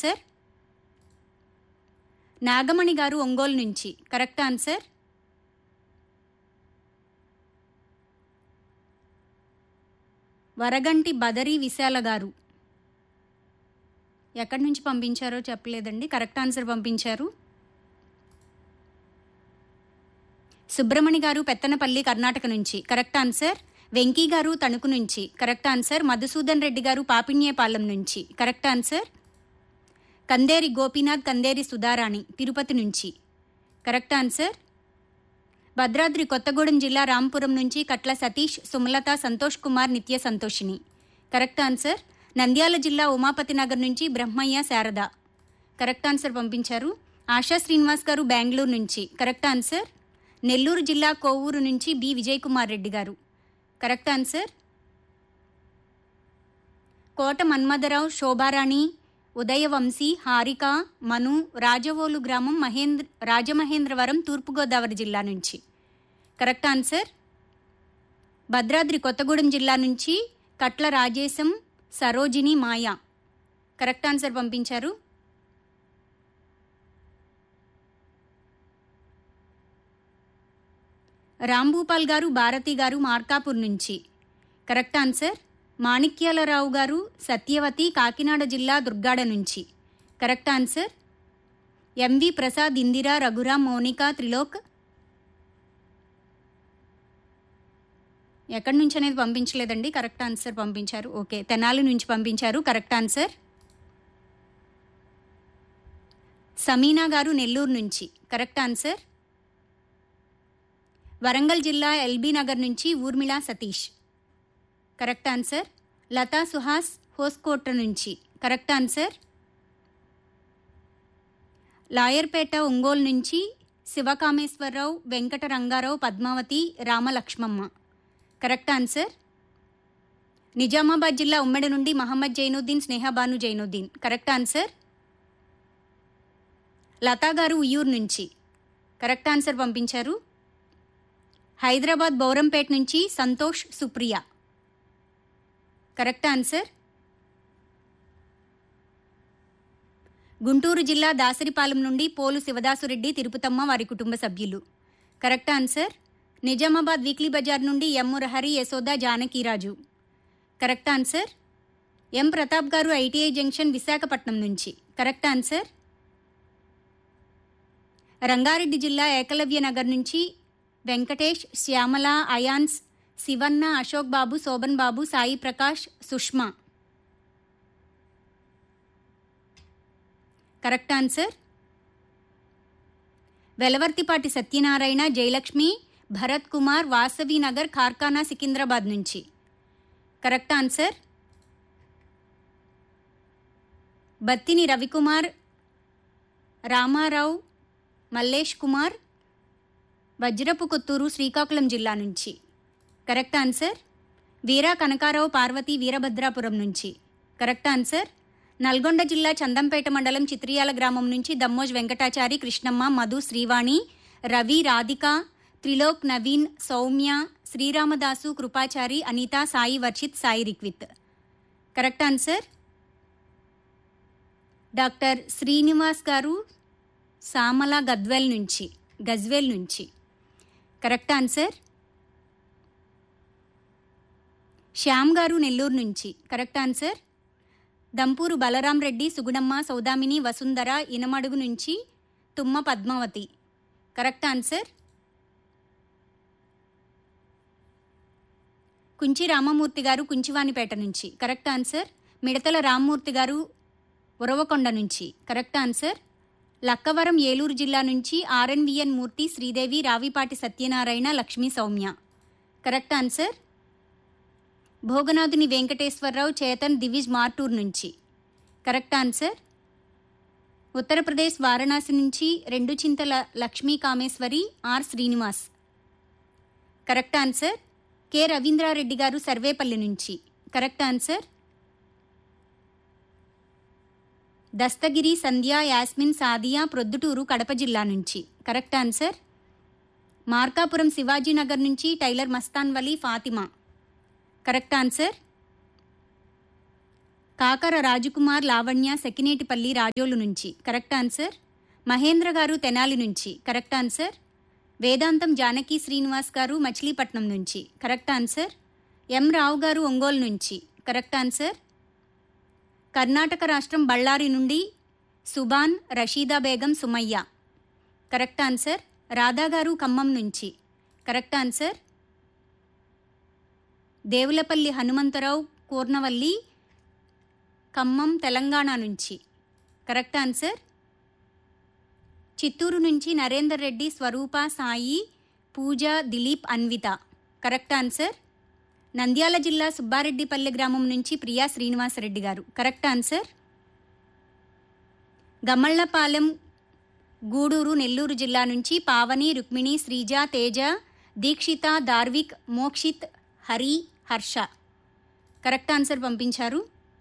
answer Nagamani garu Ongole నుంచి correct answer Varaganti Badari Visala garu ఎక్కడి నుంచి పంపించారో చెప్పలేదండి కరెక్ట్ ఆన్సర్ పంపించారు సుబ్రమణి గారు పెత్తనపల్లి కర్ణాటక నుంచి కరెక్ట్ ఆన్సర్ వెంకీ గారు తణుకు నుంచి కరెక్ట్ ఆన్సర్ మధుసూదన్ రెడ్డి గారు పాపిన్యపాలెం నుంచి కరెక్ట్ ఆన్సర్ కందేరి గోపీనాథ్ కందేరి సుధారాణి తిరుపతి నుంచి కరెక్ట్ ఆన్సర్ భద్రాద్రి కొత్తగూడెం జిల్లా రాంపురం నుంచి కట్ల సతీష్ సుమలత సంతోష్ కుమార్ నిత్య సంతోషిని కరెక్ట్ ఆన్సర్ నంద్యాల జిల్లా ఉమాపతి నగర్ నుంచి బ్రహ్మయ్య శారద కరెక్ట్ ఆన్సర్ పంపించారు ఆశా శ్రీనివాస్ గారు బెంగళూరు నుంచి కరెక్ట్ ఆన్సర్ నెల్లూరు జిల్లా కోవూరు నుంచి B Vijay Kumar Reddy garu correct answer Kota Manmadharao Sobharani Udayavamsi Harika Manu Rajavolu గ్రామం మహేంద్ర రాజమహేంద్రవరం తూర్పుగోదావరి జిల్లా నుంచి కరెక్ట్ ఆన్సర్ భద్రాద్రి కొత్తగూడెం జిల్లా నుంచి కట్ల రాజేశం సరోజిని మాయా కరెక్ట్ ఆన్సర్ పంపించారు రాంభూపాల్ గారు భారతి గారు మార్కాపూర్ నుంచి కరెక్ట్ ఆన్సర్ మాణిక్యాలరావు గారు సత్యవతి కాకినాడ జిల్లా దుర్గాడ నుంచి correct answer M V Prasad Indira Raghuram Monika Trilok ఎక్కడి నుంచి అనేది పంపించలేదండి కరెక్ట్ ఆన్సర్ పంపించారు ఓకే తెనాలి నుంచి పంపించారు కరెక్ట్ ఆన్సర్ సమీనా గారు నెల్లూరు నుంచి కరెక్ట్ ఆన్సర్ వరంగల్ జిల్లా ఎల్బీ నగర్ నుంచి ఊర్మిళ సతీష్ కరెక్ట్ ఆన్సర్ లతా సుహాస్ హోస్కోట నుంచి కరెక్ట్ ఆన్సర్ లాయర్పేట ఒంగోలు నుంచి శివకామేశ్వరరావు వెంకట రంగారావు పద్మావతి రామలక్ష్మమ్మ కరెక్ట్ ఆన్సర్ నిజామాబాద్ జిల్లా ఉమ్మడి నుండి మహమ్మద్ జైనుద్దీన్ స్నేహబాను జైనుద్దీన్ కరెక్ట్ ఆన్సర్ లతా గారు ఉయ్యూరు నుంచి కరెక్ట్ ఆన్సర్ పంపించారు హైదరాబాద్ బౌరంపేట నుంచి సంతోష్ సుప్రియ కరెక్ట్ ఆన్సర్ గుంటూరు జిల్లా దాసరిపాలెం నుండి పోలు శివదాసురెడ్డి తిరుపతమ్మ వారి కుటుంబ సభ్యులు correct answer Nizamabad weekly Bazar నుండి M Murahari Yashoda Janakiraju correct answer ఎం ప్రతాప్ గారు ఐటీఐ జంక్షన్ విశాఖపట్నం నుంచి కరెక్ట్ ఆన్సర్ రంగారెడ్డి జిల్లా ఏకలవ్య నగర్ నుంచి వెంకటేష్ శ్యామల అయాన్స్ శివన్న అశోక్ బాబు శోభన్ బాబు సాయి ప్రకాష్ సుష్మా కరెక్ట్ ఆన్సర్ వెలవర్తిపాటి సత్యనారాయణ జయలక్ష్మి భరత్ కుమార్ వాసవి నగర్ ఖార్ఖానా సికింద్రాబాద్ నుంచి కరెక్ట్ ఆన్సర్ బత్తిని రవికుమార్ రామారావు మల్లేష్ కుమార్ వజ్రపు కొత్తూరు శ్రీకాకుళం జిల్లా నుంచి కరెక్ట్ ఆన్సర్ వీరా కనకారావు పార్వతి వీరభద్రాపురం నుంచి కరెక్ట్ ఆన్సర్ నల్గొండ జిల్లా చందంపేట మండలం చిత్రియాల గ్రామం నుంచి Dammoj Venkatachari Krishnamma Madhu Srivani Ravi Radhika Trilok Naveen Soumya Sriramadasu Krupachari Anitha Sai Varshith Sai Rikvith correct answer doctor Srinivas garu Samala Gadwal నుంచి గజ్వేల్ నుంచి కరెక్ట్ ఆన్సర్ శ్యామ్ గారు నెల్లూరు నుంచి కరెక్ట్ ఆన్సర్ దంపూరు బలరాం రెడ్డి సుగుణమ్మ సౌదామిని వసుంధర ఇనమడుగు నుంచి తుమ్మ పద్మావతి కరెక్ట్ ఆన్సర్ కుంచి రామమూర్తి గారు కుంచివానిపేట నుంచి కరెక్ట్ ఆన్సర్ మిడతల రామ్మూర్తి గారు ఉరవకొండ నుంచి కరెక్ట్ ఆన్సర్ లక్కవరం ఏలూరు జిల్లా నుంచి R N V N Murthy Sridevi Ravipati Satyanarayana Lakshmi Soumya correct answer Bhoganathuni Venkateswararao Chetan Divij Martur నుంచి కరెక్ట్ ఆన్సర్ ఉత్తరప్రదేశ్ వారణాసి నుంచి రెండు Chintala Lakshmi Kameswari R Srinivas correct answer K Ravindrareddy garu Sarvepalli నుంచి కరెక్ట్ ఆన్సర్ దస్తగిరి సంధ్య యాస్మిన్ సాదియా ప్రొద్దుటూరు కడప జిల్లా నుంచి కరెక్ట్ ఆన్సర్ మార్కాపురం శివాజీనగర్ నుంచి tailor Mastan Vali Fatima correct answer Kakara Rajkumar Lavanya సెకినేటిపల్లి Razole నుంచి కరెక్ట్ ఆన్సర్ మహేంద్ర గారు తెనాలి నుంచి కరెక్ట్ ఆన్సర్ వేదాంతం జానకి శ్రీనివాస్ గారు మచిలీపట్నం నుంచి కరెక్ట్ ఆన్సర్ ఎం రావు గారు ఒంగోలు నుంచి కరెక్ట్ ఆన్సర్ కర్ణాటక రాష్ట్రం బళ్ళారి నుండి సుబాన్ రషీదా బేగం సుమయ్య కరెక్ట్ ఆన్సర్ రాధా గారు ఖమ్మం నుంచి కరెక్ట్ ఆన్సర్ దేవులపల్లి హనుమంతరావు కూర్నవల్లి ఖమ్మం తెలంగాణ నుంచి కరెక్ట్ ఆన్సర్ చిత్తూరు నుంచి నరేందర్ రెడ్డి స్వరూప సాయి పూజ దిలీప్ అన్విత కరెక్ట్ ఆన్సర్ నంద్యాల జిల్లా సుబ్బారెడ్డిపల్లె గ్రామం నుంచి ప్రియా శ్రీనివాసరెడ్డి గారు కరెక్ట్ ఆన్సర్ గమ్మళ్లపాలెం గూడూరు నెల్లూరు జిల్లా నుంచి పావని రుక్మిణి శ్రీజ తేజ దీక్షిత దార్విక్ మోక్షిత్ హరి హర్ష కరెక్ట్ ఆన్సర్ పంపించారు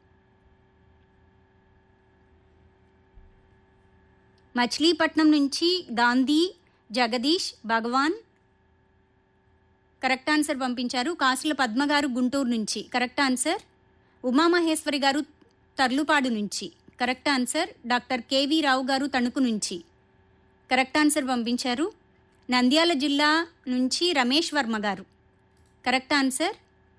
మచిలీపట్నం నుంచి గాంధీ జగదీష్ భగవాన్ కరెక్ట్ ఆన్సర్ పంపించారు కాసుల పద్మ గారు గుంటూరు నుంచి కరెక్ట్ ఆన్సర్ ఉమామహేశ్వరి గారు తర్లుపాడు నుంచి correct answer doctor K V Rao garu Tanuku నుంచి కరెక్ట్ ఆన్సర్ పంపించారు నంద్యాల జిల్లా నుంచి రమేష్ వర్మ గారు కరెక్ట్ ఆన్సర్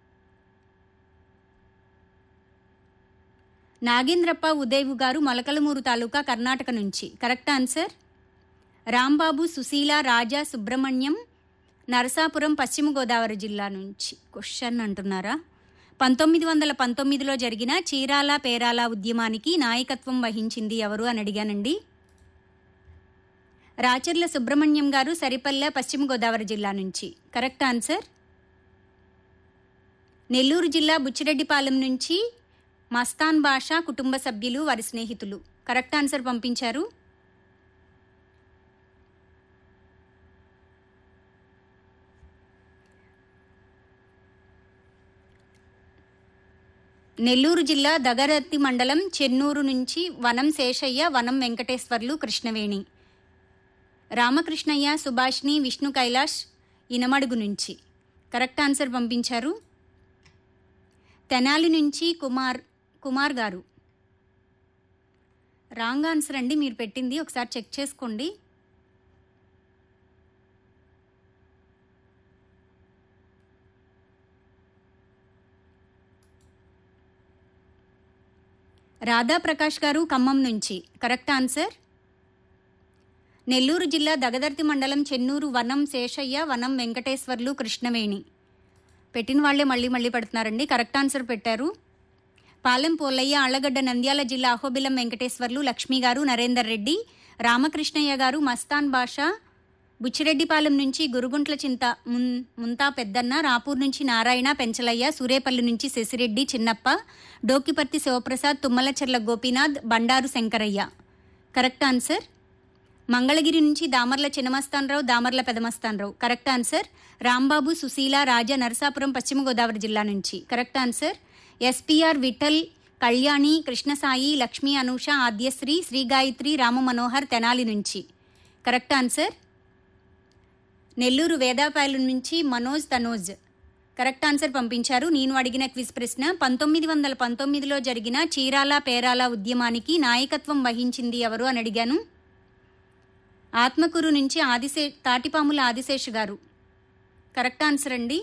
నాగేంద్రప్ప ఉదయవు గారు మొలకలమూరు తాలూకా కర్ణాటక నుంచి కరెక్ట్ ఆన్సర్ రాంబాబు సుశీల రాజా సుబ్రహ్మణ్యం నరసాపురం పశ్చిమ గోదావరి జిల్లా నుంచి క్వశ్చన్ అంటున్నారా పంతొమ్మిది వందల పంతొమ్మిదిలో జరిగిన చీరాల పేరాల ఉద్యమానికి నాయకత్వం వహించింది ఎవరు అని అడిగానండి రాచర్ల సుబ్రహ్మణ్యం గారు సరిపల్లె పశ్చిమ గోదావరి జిల్లా నుంచి కరెక్ట్ ఆన్సర్ నెల్లూరు జిల్లా బుచ్చిరెడ్డిపాలెం నుంచి మస్తాన్ బాషా కుటుంబ సభ్యులు వారి స్నేహితులు కరెక్ట్ ఆన్సర్ పంపించారు నెల్లూరు జిల్లా దగరత్తి మండలం చెన్నూరు నుంచి వనం శేషయ్య వనం వెంకటేశ్వర్లు కృష్ణవేణి రామకృష్ణయ్య సుభాష్ని విష్ణు కైలాష్ ఇనమడుగు నుంచి కరెక్ట్ ఆన్సర్ పంపించారు తెనాలి నుంచి కుమార్ కుమార్ గారు రాంగ్ ఆన్సర్ అండి మీరు పెట్టింది ఒకసారి చెక్ చేసుకోండి రాధా ప్రకాష్ గారు ఖమ్మం నుంచి కరెక్ట్ ఆన్సర్ నెల్లూరు జిల్లా దగదర్తి మండలం చెన్నూరు వనం శేషయ్య వనం వెంకటేశ్వర్లు కృష్ణవేణి పెట్టిన వాళ్ళే మళ్ళీ మళ్ళీ పెడుతున్నారండి కరెక్ట్ ఆన్సర్ పెట్టారు పాలెం పోలయ్య ఆళ్లగడ్డ నంద్యాల జిల్లా అహోబిలం వెంకటేశ్వర్లు లక్ష్మి గారు నరేందర్ రెడ్డి రామకృష్ణయ్య గారు మస్తాన్ బాషా బుచ్చిరెడ్డిపాలెం నుంచి గురుగుంట్ల చింత మున్ ముంతా పెద్దన్న రాపూర్ నుంచి నారాయణ పెంచలయ్య సూరేపల్లి నుంచి శశిరెడ్డి చిన్నప్ప డోకిపర్తి శివప్రసాద్ తుమ్మలచెర్ల గోపీనాథ్ బండారు శంకరయ్య కరెక్ట్ ఆన్సర్ మంగళగిరి నుంచి దామర్ల చిన్నమస్తానరావు దామర్ల పెదమస్తానరావు కరెక్ట్ ఆన్సర్ రాంబాబు సుశీల రాజా నరసాపురం పశ్చిమ గోదావరి జిల్లా నుంచి correct answer SPR Vithal Kalyani Krishnasai Lakshmi Anusha Aadyasri Sri Gayatri Rama Manohar Tenali నుంచి కరెక్ట్ ఆన్సర్ నెల్లూరు వేదాపాయలు నుంచి మనోజ్ తనోజ్ కరెక్ట్ ఆన్సర్ పంపించారు నేను అడిగిన క్విజ్ ప్రశ్న పంతొమ్మిది వందల పంతొమ్మిదిలో జరిగిన చీరాల పేరాల ఉద్యమానికి నాయకత్వం వహించింది ఎవరు అని అడిగాను ఆత్మకూరు నుంచి ఆదిశే తాటిపాముల ఆదిశేష్ గారు కరెక్ట్ ఆన్సర్ అండి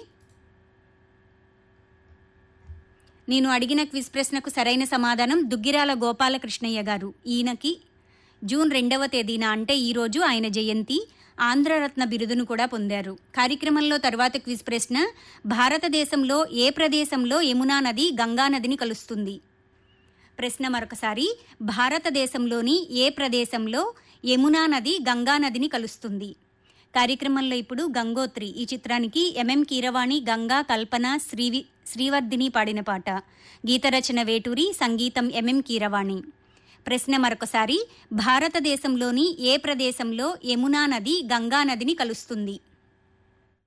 నేను అడిగిన క్విజ్ ప్రశ్నకు సరైన సమాధానం దుగ్గిరాల గోపాలకృష్ణయ్య గారు ఈయనకి జూన్ రెండవ తేదీన అంటే ఈరోజు ఆయన జయంతి ఆంధ్రరత్న బిరుదును కూడా పొందారు కార్యక్రమంలో తర్వాత క్విజ్ ప్రశ్న భారతదేశంలో ఏ ప్రదేశంలో యమునా నది గంగా నదిని కలుస్తుంది ప్రశ్న మరొకసారి భారతదేశంలోని ఏ ప్రదేశంలో యమునా నది గంగా నదిని కలుస్తుంది కార్యక్రమంలో ఇప్పుడు గంగోత్రి ఈ చిత్రానికి ఎంఎం కీరవాణి గంగా కల్పన శ్రీవి శ్రీవర్ధిని పాడిన పాట గీతరచన వేటూరి సంగీతం ఎంఎం కీరవాణి ప్రశ్న మరొకసారి భారతదేశంలోని ఏ ప్రదేశంలో యమునా నది గంగా నదిని కలుస్తుంది